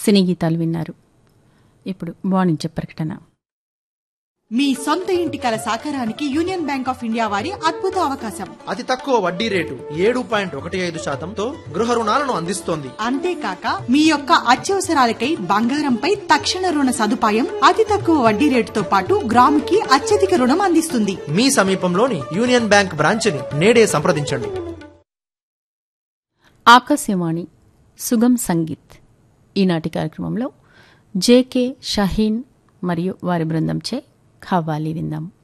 సినీ గీతాలు విన్నారు ఇప్పుడు వాణిజ్య ప్రకటన మీ సొంత ఇంటి కల సాకారానికి యూనియన్ బ్యాంక్ ఆఫ్ ఇండియా వారి అద్భుత అవకాశం అతి తక్కువ వడ్డీ రేటు ఏడు పాయింట్ ఒకటి ఐదు శాతంతో గృహ రుణాలను అందిస్తోంది అంతేకాక మీ యొక్క అత్యవసరాలకై బంగారంపై తక్షణ రుణ సదుపాయం అతి తక్కువ వడ్డీ రేటుతో పాటు గ్రాముకి అత్యధిక రుణం అందిస్తుంది మీ సమీపంలోని యూనియన్ బ్యాంక్ బ్రాంచ్ని నేడే సంప్రదించండి ఆకాశవాణి సుగం సంగీత్ ఈనాటి కార్యక్రమంలో జేకే షహీన్ మరియు వారి బృందంచే ఖవ్వాలి విందాం